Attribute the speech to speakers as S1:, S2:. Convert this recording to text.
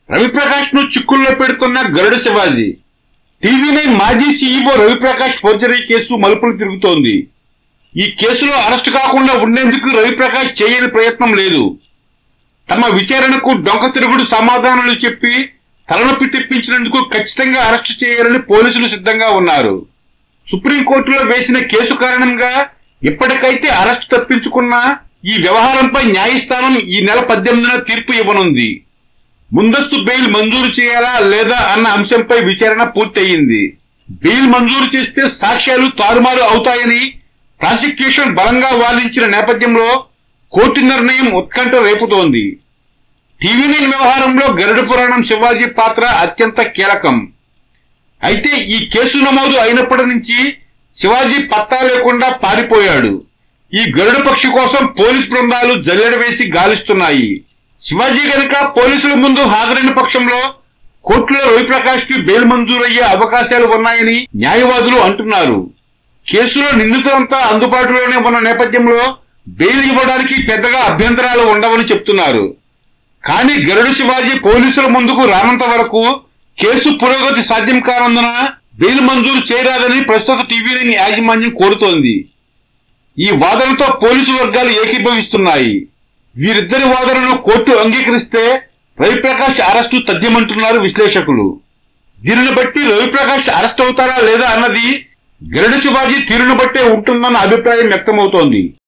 S1: రవిప్రకాష్ ను చిక్కుల్లో పెడుతున్న గరుడ శివాజీ టీవీ నైన్ మాజీ సీఈఓ రవిప్రకాష్ ఫోర్జరీ కేసు మలుపులు తిరుగుతోంది ఈ కేసులో అరెస్టు కాకుండా ఉండేందుకు రవిప్రకాష్ చేయని ప్రయత్నం లేదు తమ విచారణకు డొంక తిరుగుడు సమాధానాలు చెప్పి తలనొప్పి తెప్పించినందుకు ఖచ్చితంగా అరెస్టు చేయాలని పోలీసులు సిద్ధంగా ఉన్నారు సుప్రీంకోర్టులో వేసిన కేసు కారణంగా ఇప్పటికైతే అరెస్టు తప్పించుకున్న ఈ వ్యవహారంపై న్యాయస్థానం ఈ నెల పద్దెనిమిదిన తీర్పు ఇవ్వనుంది ముందస్తు బెయిల్ మంజూరు చేయాలా లేదా అన్న అంశంపై విచారణ పూర్తయింది బెయిల్ మంజూరు చేస్తే సాక్ష్యాలు తారుమారు అవుతాయని ప్రాసిక్యూషన్ బలంగా వాదించిన నేపథ్యంలో కోర్టు నిర్ణయం ఉత్కంఠ రేపుతోంది టీవీ నైన్ వ్యవహారంలో గరుడ పురాణం శివాజీ పాత్ర అత్యంత కీలకం అయితే ఈ కేసు నమోదు అయినప్పటి నుంచి శివాజీ పత్తా లేకుండా పారిపోయాడు ఈ గరుడ పక్షి కోసం పోలీస్ బృందాలు జల్లెడ వేసి గాలిస్తున్నాయి శివాజీ గనుక పోలీసుల ముందు హాజరైన పక్షంలో కోర్టులో రవిప్రకాష్ కి బెయిల్ మంజూరయ్యే అవకాశాలు ఉన్నాయని న్యాయవాదులు అంటున్నారు కేసులో నిందితులంతా అందుబాటులోనే ఉన్న నేపథ్యంలో బెయిల్ ఇవ్వడానికి పెద్దగా అభ్యంతరాలు ఉండవని చెప్తున్నారు కానీ గరుడు శివాజీ పోలీసుల ముందుకు రానంత వరకు కేసు పురోగతి సాధ్యం కానందున బెయిల్ మంజూరు చేయరాదని ప్రస్తుత టీవీ నైన్ యాజమాన్యం కోరుతోంది ఈ వాదనతో పోలీసు వర్గాలు ఏకీభవిస్తున్నాయి వీరిద్దరి వాదనను కోర్టు అంగీకరిస్తే రవిప్రకాష్ అరెస్టు తథ్యమంటున్నారు విశ్లేషకులు దీనిని బట్టి రవిప్రకాష్ అరెస్ట్ అవుతారా లేదా అన్నది గరుడ శివాజీ తీరును బట్టే ఉంటుందన్న అభిప్రాయం వ్యక్తమవుతోంది